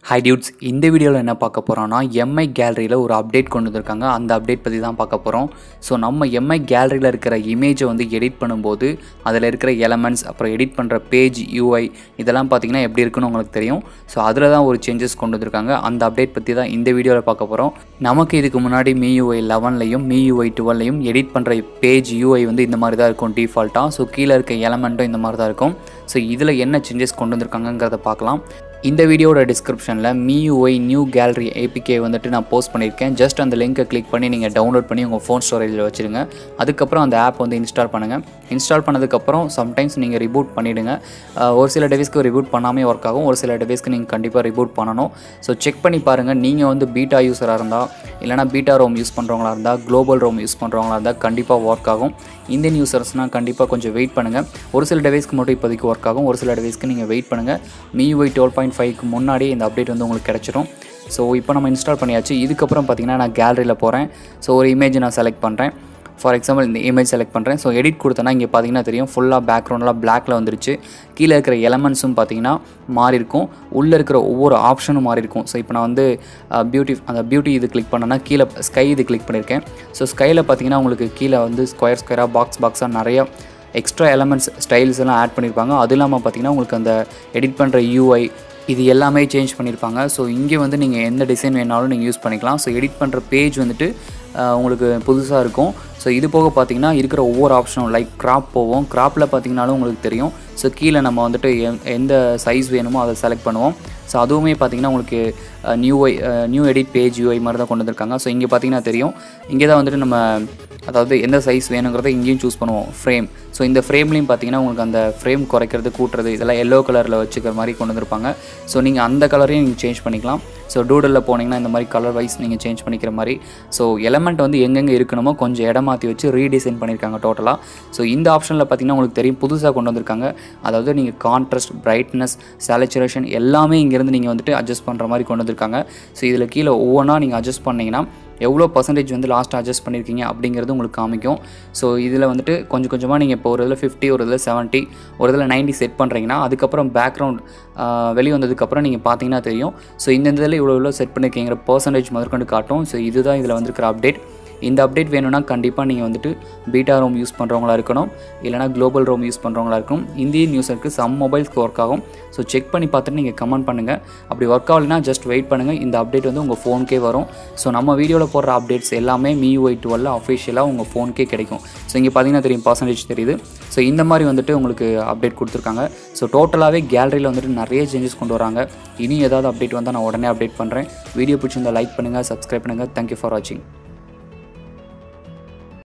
high dudes இந்த வீடியோவில் என்ன பார்க்க போகிறோம்னா எம்ஐ கேலரியில் ஒரு அப்டேட் கொண்டு வந்திருக்காங்க அந்த அப்டேட் பற்றி தான் பார்க்க போகிறோம் ஸோ நம்ம எம்ஐ கேலரியில் இருக்கிற இமேஜை வந்து எடிட் பண்ணும்போது அதில் இருக்கிற எலமெண்ட்ஸ் அப்புறம் எடிட் பண்ணுற பேஜ் யூஐ இதெல்லாம் பார்த்தீங்கன்னா எப்படி இருக்குன்னு உங்களுக்கு தெரியும் ஸோ அதில் தான் ஒரு சேஞ்சஸ் கொண்டு வந்திருக்காங்க அந்த அப்டேட் பற்றி தான் இந்த வீடியோவில் பார்க்க போகிறோம் நமக்கு இதுக்கு முன்னாடி மீ யூஐ லெவன்லையும் மீ யூஐ டுவெல்லையும் எடிட் பண்ணுற பேஜ் யூஐ வந்து இந்த மாதிரி தான் இருக்கும் டிஃபால்ட்டாக ஸோ கீழே இருக்க எலமெண்ட்டும் இந்த மாதிரி தான் இருக்கும் ஸோ இதில் என்ன சேஞ்சஸ் கொண்டு வந்திருக்காங்கங்கிறத பார்க்கலாம் இந்த வீடியோட டிஸ்கிரிப்ஷனில் மியூஐ நியூ கேலரி ஏபிகே வந்துட்டு நான் போஸ்ட் பண்ணியிருக்கேன் ஜஸ்ட் அந்த லிங்கை கிளிக் பண்ணி நீங்கள் டவுன்லோட் பண்ணி உங்கள் ஃபோன் ஸ்டோரேஜில் வச்சுருங்க அதுக்கப்புறம் அந்த ஆப் வந்து இன்ஸ்டால் பண்ணுங்கள் இன்ஸ்டால் பண்ணதுக்கப்புறம் சம்டைம்ஸ் நீங்கள் ரிபூட் பண்ணிவிடுங்க ஒரு சில டிவைஸ்க்கு ரிபூட் பண்ணாமே ஒர்க் ஆகும் ஒரு சில டிவைஸ்க்கு நீங்கள் கண்டிப்பாக ரிபூட் பண்ணணும் ஸோ செக் பண்ணி பாருங்கள் நீங்கள் வந்து பீட்டா யூஸராக இருந்தால் இல்லைனா பீட்டா ரோம் யூஸ் பண்ணுறவங்களா இருந்தால் குளோபல் ரோம் யூஸ் பண்ணுறவங்களா இருந்தால் கண்டிப்பாக ஒர்க் ஆகும் இந்தியன் யூசர்ஸ்னால் கண்டிப்பாக கொஞ்சம் வெயிட் பண்ணுங்கள் ஒரு சில டிவைஸ்க்கு மட்டும் இப்போதைக்கு ஒர்க் ஆகும் ஒரு சில டிவைஸ்க்கு நீங்கள் வெயிட் பண்ணுங்கள் மியூஐ டுவெல் பாயிண்ட் ஃபைவ்க்கு முன்னாடி இந்த அப்டேட் வந்து உங்களுக்கு கிடச்சிரும் ஸோ இப்போ நம்ம இன்ஸ்டால் பண்ணியாச்சு இதுக்கப்புறம் பார்த்தீங்கன்னா நான் கேலரியில் போகிறேன் ஸோ ஒரு இமேஜ் நான் செலக்ட் பண்ணுறேன் ஃபார் எக்ஸாம்பிள் இந்த இமேஜ் செலக்ட் பண்ணுறேன் ஸோ எடிட் கொடுத்தேன்னா இங்கே பார்த்தீங்கன்னா தெரியும் ஃபுல்லாக பேக்ரவுண்டெலாம் பிளாக்ல வந்துருச்சு கீழே இருக்கிற எலமெண்ட்ஸும் பார்த்தீங்கன்னா மாறி இருக்கும் உள்ளே இருக்கிற ஒவ்வொரு ஆப்ஷனும் மாறி இருக்கும் ஸோ இப்போ நான் வந்து பியூட்டி அந்த பியூட்டி இது கிளிக் பண்ணேன்னா கீழே ஸ்கை இது கிளிக் பண்ணியிருக்கேன் ஸோ ஸ்கையில் பார்த்தீங்கன்னா உங்களுக்கு கீழே வந்து ஸ்கொயர் ஸ்கொயராக பாக்ஸ் பாக்ஸாக நிறைய எக்ஸ்ட்ரா எலமெண்ட்ஸ் ஸ்டைல்ஸ் எல்லாம் ஆட் பண்ணியிருப்பாங்க அது இல்லாமல் பார்த்தீங்கன்னா உங்களுக்கு அந்த எடிட் பண்ணுற யூஐ இது எல்லாமே சேஞ்ச் பண்ணியிருப்பாங்க ஸோ இங்கே வந்து நீங்கள் எந்த டிசைன் வேணாலும் நீங்கள் யூஸ் பண்ணிக்கலாம் ஸோ எடிட் பண்ணுற பேஜ் வந்துட்டு உங்களுக்கு புதுசாக இருக்கும் ஸோ இது போக பார்த்தீங்கன்னா இருக்கிற ஒவ்வொரு ஆப்ஷனும் லைக் கிராப் போவோம் கிராப்பில் பார்த்தீங்கனாலும் உங்களுக்கு தெரியும் ஸோ கீழே நம்ம வந்துட்டு எந்த சைஸ் வேணுமோ அதை செலக்ட் பண்ணுவோம் ஸோ அதுவுமே பார்த்தீங்கன்னா உங்களுக்கு நியூ ஐ நியூ எடிட் பேஜ் யூஐ மாதிரி தான் கொண்டு வந்திருக்காங்க ஸோ இங்கே பார்த்தீங்கன்னா தெரியும் இங்கே தான் வந்துட்டு நம்ம அதாவது எந்த சைஸ் வேணுங்கிறத இங்கேயும் சூஸ் பண்ணுவோம் ஃப்ரேம் ஸோ இந்த ஃப்ரேம்லேயும் பார்த்தீங்கன்னா உங்களுக்கு அந்த ஃப்ரேம் குறைக்கிறது கூட்டுறது இதெல்லாம் எல்லோ கலரில் வச்சுக்கிற மாதிரி கொண்டு வந்திருப்பாங்க ஸோ நீங்கள் அந்த கலரையும் நீங்கள் சேஞ்ச் பண்ணிக்கலாம் ஸோ டூடலில் போனீங்கன்னா இந்த மாதிரி கலர் வைஸ் நீங்கள் சேஞ்ச் பண்ணிக்கிற மாதிரி ஸோ எலமெண்ட் வந்து எங்கெங்கே இருக்கணுமோ கொஞ்சம் இடம் மாற்றி வச்சு ரீடிசைன் பண்ணியிருக்காங்க டோட்டலாக ஸோ இந்த ஆப்ஷனில் பார்த்தீங்கன்னா உங்களுக்கு தெரியும் புதுசாக கொண்டு வந்திருக்காங்க அதாவது நீங்கள் கான்ட்ராஸ்ட் பிரைட்னஸ் சேலச்சுரேஷன் எல்லாமே இங்கேருந்து நீங்கள் வந்துட்டு அட்ஜஸ்ட் பண்ணுற மாதிரி கொண்டு வந்திருக்காங்க ஸோ இதில் கீழே ஒவ்வொன்றா நீங்கள் அட்ஜஸ்ட் பண்ணிங்கன்னா எவ்வளோ பர்சன்டேஜ் வந்து லாஸ்ட்டாக அட்ஜஸ்ட் பண்ணியிருக்கீங்க அப்படிங்கிறது உங்களுக்கு காமிக்கும் ஸோ இதில் வந்துட்டு கொஞ்சம் கொஞ்சமாக நீங்கள் இப்போ ஒரு இதில் ஃபிஃப்டி ஒரு இதில் செவன்ட்டி ஒரு இதில் நைன்ட்டி செட் பண்ணுறீங்கன்னா அதுக்கப்புறம் பேக்ரவுண்ட் வெளியே வந்ததுக்கப்புறம் நீங்கள் பார்த்தீங்கன்னா தெரியும் ஸோ இந்த இதில் இவ்வளோ இவ்வளோ செட் பண்ணியிருக்கீங்கிற பர்சன்டேஜ் முதற்கொண்டு காட்டும் ஸோ இதுதான் இதில் வந்திருக்கிற அப்டேட் இந்த அப்டேட் வேணும்னா கண்டிப்பாக நீங்கள் வந்துட்டு பீட்டா ரோம் யூஸ் பண்ணுறவங்களா இருக்கணும் இல்லைனா குளோபல் ரோம் யூஸ் பண்ணுறவங்களா இருக்கணும் இந்தியன் யூஸருக்கு சம் மொபைல்ஸ்க்கு ஒர்க் ஆகும் ஸோ செக் பண்ணி பார்த்துட்டு நீங்கள் கமெண்ட் பண்ணுங்கள் அப்படி ஒர்க் ஆகலைன்னா ஜஸ்ட் வெயிட் பண்ணுங்கள் இந்த அப்டேட் வந்து உங்கள் ஃபோனுக்கே வரும் ஸோ நம்ம வீடியோவில் போடுற அப்டேட்ஸ் எல்லாமே மியூஐ டுவெல் அஃபிஷியலாக உங்கள் ஃபோனுக்கே கிடைக்கும் ஸோ இங்கே பார்த்தீங்கன்னா தெரியும் பர்சன்டேஜ் தெரியுது ஸோ இந்த மாதிரி வந்துட்டு உங்களுக்கு அப்டேட் கொடுத்துருக்காங்க ஸோ டோட்டலாகவே கேலரியில் வந்துட்டு நிறைய சேஞ்சஸ் கொண்டு வராங்க இனி ஏதாவது அப்டேட் வந்தால் நான் உடனே அப்டேட் பண்ணுறேன் வீடியோ பிடிச்சிருந்தால் லைக் பண்ணுங்கள் சப்ஸ்கிரைப் பண்ணுங்கள் தேங்க்யூ ஃபார் வாட்சிங்